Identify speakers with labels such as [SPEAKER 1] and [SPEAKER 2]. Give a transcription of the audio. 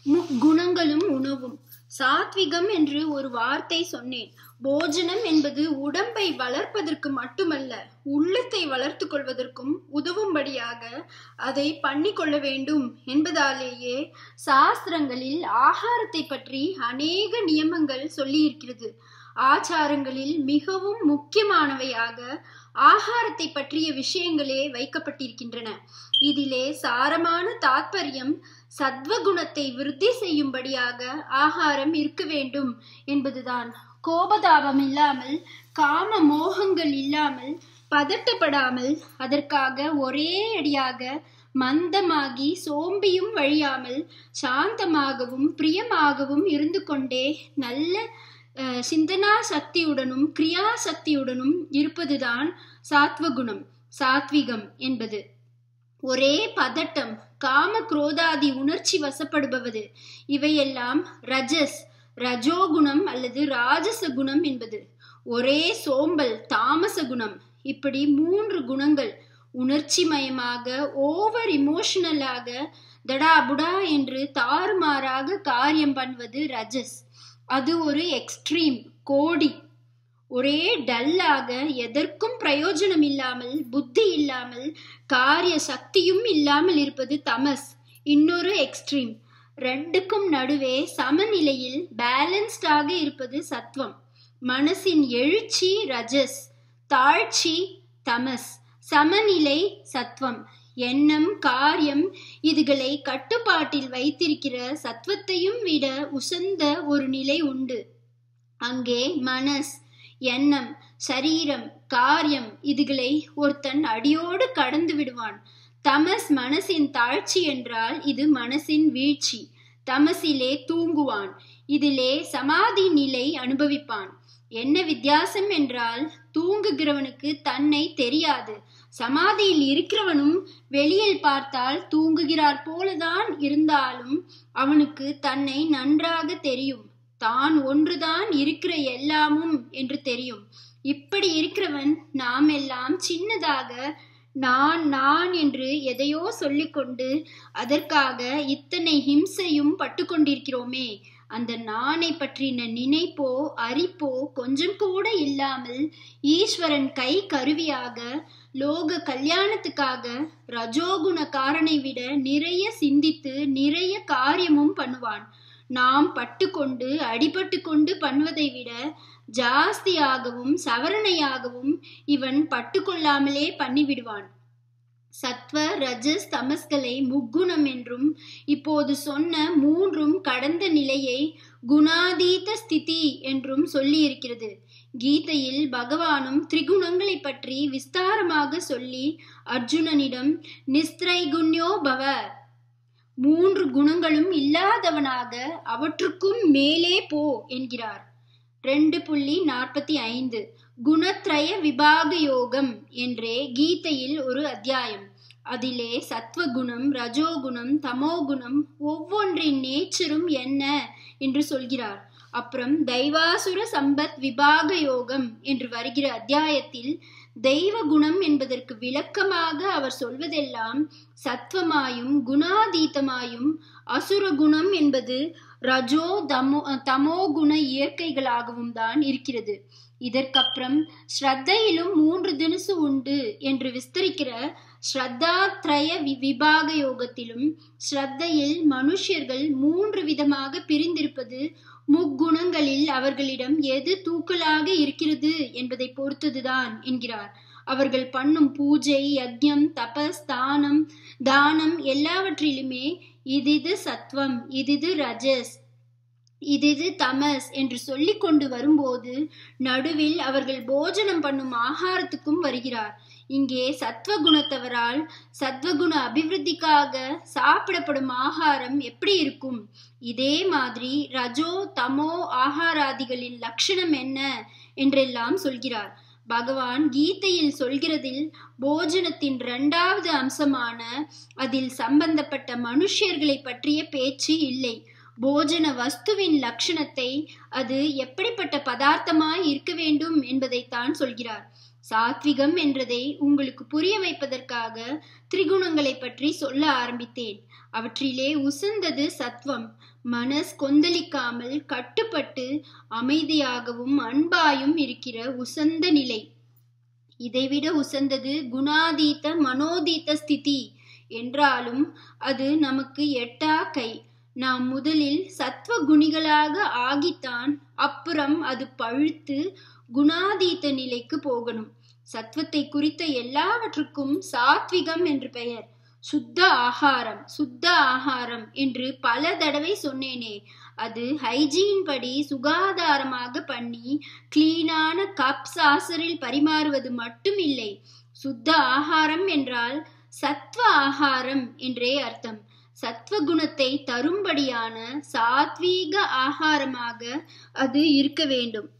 [SPEAKER 1] முக்குணங்களும் உணவும் சாத்விகம் என்று ஒரு வார்த்தை சொன்னேன் போஜனம் என்பது உடம்பை வளர்ப்பதற்கு மட்டுமல்ல உள்ளத்தை வளர்த்து கொள்வதற்கும் உதவும்படியாக அதை பண்ணிக்கொள்ள வேண்டும் என்பதாலேயே சாஸ்திரங்களில் ஆகாரத்தை பற்றி அநேக நியமங்கள் சொல்லியிருக்கிறது ஆச்சாரங்களில் மிகவும் முக்கியமானவையாக ஆகாரத்தை பற்றிய விஷயங்களே வைக்கப்பட்டிருக்கின்றன இதிலே சாரமான தாத்பரியம் சத்வகுணத்தை விருத்தி செய்யும்படியாக ஆகாரம் இருக்க வேண்டும் என்பதுதான் கோபதாபம் இல்லாமல் காம மோகங்கள் இல்லாமல் பதட்டப்படாமல் அதற்காக ஒரே அடியாக மந்தமாகி சோம்பியும் வழியாமல் சாந்தமாகவும் பிரியமாகவும் இருந்து கொண்டே நல்ல சிந்தனா சக்தியுடனும் கிரியா சக்தியுடனும் இருப்பதுதான் சாத்வகுணம் சாத்விகம் என்பது ஒரே பதட்டம் காம குரோதாதி உணர்ச்சி வசப்படுபவது இவையெல்லாம் ரஜஸ் ரஜோகுணம் அல்லது ராஜச குணம் என்பது ஒரே சோம்பல் தாமச குணம் இப்படி மூன்று குணங்கள் உணர்ச்சி மயமாக ஓவர் இமோஷனலாக தடாபுடா என்று தாறுமாறாக காரியம் பண்ணுவது ரஜஸ் அது ஒரு எக்ஸ்ட்ரீம் கோடி ஒரே டல்லாக எதற்கும் பிரயோஜனம் இல்லாமல் புத்தி இல்லாமல் காரிய சக்தியும் இல்லாமல் இருப்பது தமஸ் இன்னொரு எக்ஸ்ட்ரீம் ரெண்டுக்கும் நடுவே சமநிலையில் பேலன்ஸ்டாக இருப்பது சத்வம் மனசின் எழுச்சி ரஜஸ் தாழ்ச்சி தமஸ் சமநிலை சத்வம் எண்ணம் காரியம் இதுகளை கட்டுப்பாட்டில் வைத்திருக்கிற சத்வத்தையும் விட உசந்த ஒரு நிலை உண்டு அங்கே மனஸ் எண்ணம் சரீரம் காரியம் இதுகளை ஒருத்தன் அடியோடு கடந்து விடுவான் தமஸ் மனசின் தாழ்ச்சி என்றால் இது மனசின் வீழ்ச்சி தமசிலே தூங்குவான் இதிலே சமாதி நிலை அனுபவிப்பான் என்ன வித்தியாசம் என்றால் தூங்குகிறவனுக்கு தன்னை தெரியாது சமாதியில் இருக்கிறவனும் வெளியில் பார்த்தால் தூங்குகிறார் போலதான் இருந்தாலும் அவனுக்கு தன்னை நன்றாக தெரியும் தான் ஒன்றுதான் இருக்கிற எல்லாமும் என்று தெரியும் இப்படி இருக்கிறவன் நாம் எல்லாம் சின்னதாக நான் நான் என்று எதையோ சொல்லிக்கொண்டு அதற்காக இத்தனை ஹிம்சையும் பட்டு கொண்டிருக்கிறோமே அந்த நானை பற்றின நினைப்போ அரிப்போ கொஞ்சம் கூட இல்லாமல் ஈஸ்வரன் கை கருவியாக லோக கல்யாணத்துக்காக ரஜோகுண காரனை விட நிறைய சிந்தித்து நிறைய காரியமும் பண்ணுவான் நாம் பட்டுக்கொண்டு அடிபட்டு கொண்டு பண்ணுவதை விட ஜாஸ்தியாகவும் சவரணையாகவும் இவன் பட்டுக்கொள்ளாமலே பண்ணிவிடுவான் சத்வ ரஜஸ் தமஸ்களை முக்குணம் என்றும் இப்போது சொன்ன மூன்றும் கடந்த நிலையை குணாதீத ஸ்திதி என்றும் சொல்லியிருக்கிறது கீதையில் பகவானும் திரிகுணங்களை பற்றி விஸ்தாரமாக சொல்லி அர்ஜுனனிடம் நிஸ்திரைகுண்யோ பவ மூன்று குணங்களும் இல்லாதவனாக அவற்றுக்கும் மேலே போ என்கிறார் ரெண்டு புள்ளி நாற்பத்தி ஐந்து குணத்ரய விபாக யோகம் என்றே கீதையில் ஒரு அத்தியாயம் அதிலே சத்வகுணம் ரஜோகுணம் தமோகுணம் ஒவ்வொன்றின் நேச்சரும் என்ன என்று சொல்கிறார் அப்புறம் தெய்வாசுர சம்பத் விபாக யோகம் என்று வருகிற அத்தியாயத்தில் தெய்வ குணம் என்பதற்கு விளக்கமாக அவர் சொல்வதெல்லாம் சத்வமாயும் குணாதீதமாயும் அசுர குணம் என்பது ரஜோ தமோ தமோ குண இயற்கைகளாகவும் தான் இருக்கிறது இதற்கப்புறம் ஸ்ரத்தையிலும் மூன்று தினசு உண்டு என்று விஸ்தரிக்கிற ஸ்ரத்தாத்ரய விபாக யோகத்திலும் ஸ்ரத்தையில் மனுஷர்கள் மூன்று விதமாக பிரிந்திருப்பது முக்குணங்களில் அவர்களிடம் எது தூக்கலாக இருக்கிறது என்பதை பொறுத்ததுதான் என்கிறார் அவர்கள் பண்ணும் பூஜை யஜ்யம் தபஸ் தானம் தானம் எல்லாவற்றிலுமே இதிது சத்வம் இதிது ரஜஸ் இதிது தமஸ் என்று சொல்லி கொண்டு வரும்போது நடுவில் அவர்கள் போஜனம் பண்ணும் ஆகாரத்துக்கும் வருகிறார் இங்கே சத்வகுணத்தவரால் சத்வகுண அபிவிருத்திக்காக சாப்பிடப்படும் ஆகாரம் எப்படி இருக்கும் இதே மாதிரி ரஜோ தமோ ஆகாராதிகளின் லட்சணம் என்ன என்றெல்லாம் சொல்கிறார் பகவான் கீதையில் சொல்கிறதில் போஜனத்தின் இரண்டாவது அம்சமான அதில் சம்பந்தப்பட்ட மனுஷர்களை பற்றிய பேச்சு இல்லை போஜன வஸ்துவின் லட்சணத்தை அது எப்படிப்பட்ட பதார்த்தமாய் இருக்க வேண்டும் என்பதைத்தான் சொல்கிறார் சாத்விகம் என்றதை உங்களுக்கு புரிய வைப்பதற்காக திரிகுணங்களை பற்றி சொல்ல ஆரம்பித்தேன் அவற்றிலே உசந்தது சத்வம் மனஸ் கொந்தளிக்காமல் கட்டுப்பட்டு அமைதியாகவும் அன்பாயும் இருக்கிற உசந்த நிலை இதைவிட உசந்தது குணாதீத மனோதீத ஸ்திதி என்றாலும் அது நமக்கு எட்டா கை நாம் முதலில் சத்வ குணிகளாக ஆகித்தான் அப்புறம் அது பழுத்து குணாதீத நிலைக்கு போகணும் சத்வத்தை குறித்த எல்லாவற்றுக்கும் சாத்விகம் என்று பெயர் சுத்த ஆகாரம் சுத்த ஆகாரம் என்று பல தடவை சொன்னேனே அது ஹைஜீன் படி சுகாதாரமாக பண்ணி கிளீனான கப் சாசரில் பரிமாறுவது மட்டும் இல்லை சுத்த ஆகாரம் என்றால் சத்வ ஆகாரம் என்றே அர்த்தம் சத்வகுணத்தை தரும்படியான சாத்வீக ஆகாரமாக அது இருக்க வேண்டும்